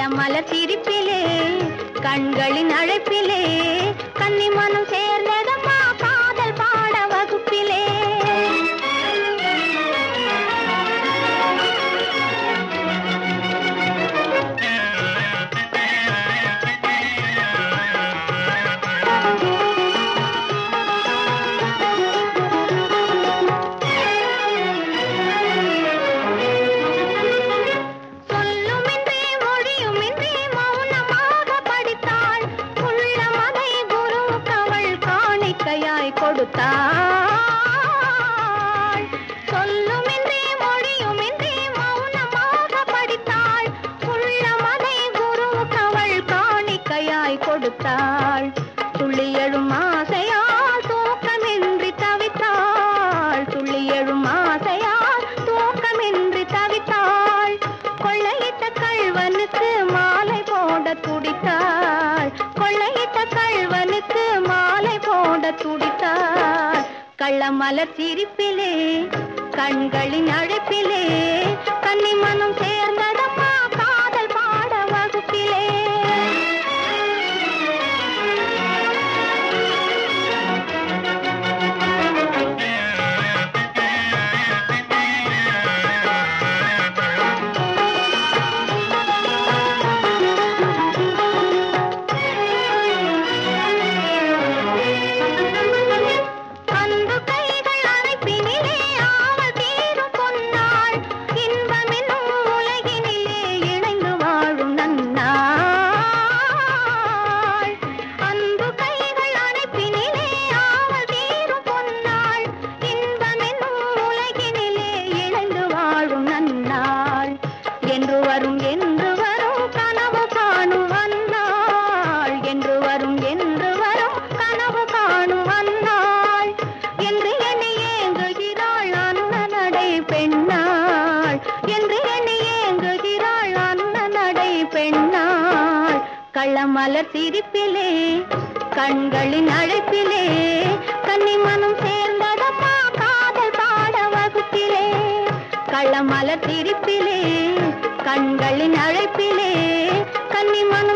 கள்ளமலர் சிரிப்பிலே கண்களின் அழைப்பிலே கன்னி மனம் சேர்ந்ததம்மா காதல் பாட வகுப்பிலே சொல்லுமின்றி மொழியுமின்றி மௌனமாக படித்தாள் உள்ளமதை குருவுக்கு அவள் காணிக்கையாய் கொடுத்தாள் சொல்லுமின்றி மொழியுமின்றி மௌனமாக படித்தாள் உள்ளமதை குருவுக்கு அவள் காணிக்கையாய் கொடுத்தாள் துள்ளி எழும் ஆசையால் தூக்கமின்றி தவித்தாள் துள்ளி எழும் ஆசையால் தூக்கமின்றி தவித்தாள் கொள்ளையிட்ட கள்வனுக்கு மாலை போட துடித்தாள் கொள்ளையிட்ட கள்வனுக்கு மாலை போட துடித்தாள் கள்ளமலர் சிரிப்பிலே கண்களின் அழைப்பிலே கன்னி மனம் சேர்ந்ததம்மா காதல் பாட வகுப்பிலே அன்பு கைகள் அணைப்பினிலே ஆவல் தீரும் பொன்னாள் இன்பமென்னும் உலகினிலே இணைந்து வாழும் நன்னாள் அன்பு கைகள் அணைப்பினிலே ஆவல் தீரும் பொன்னாள் இன்பமென்னும் உலகினிலே இணைந்து வாழும் நன்னாள் என்று வரும் என்று வரும் கனவு காணும் அந்நாள் என்று வரும் என்று வரும் கனவு காணும் அந்நாள் என்று எண்ணி ஏங்குகிறாள் அன்ன நடை பெண்ணாள் என்று எண்ணி ஏங்குகிறாள் அன்ன நடை பெண்ணாள் கள்ளமலர் சிரிப்பிலே கண்களின் அழைப்பிலே கன்னி மனம் சேர்ந்ததம்மா காதல் பாட வகுப்பிலே கள்ளமலர் சிரிப்பிலே கண்களின் அழைப்பிலே கன்னி மனம்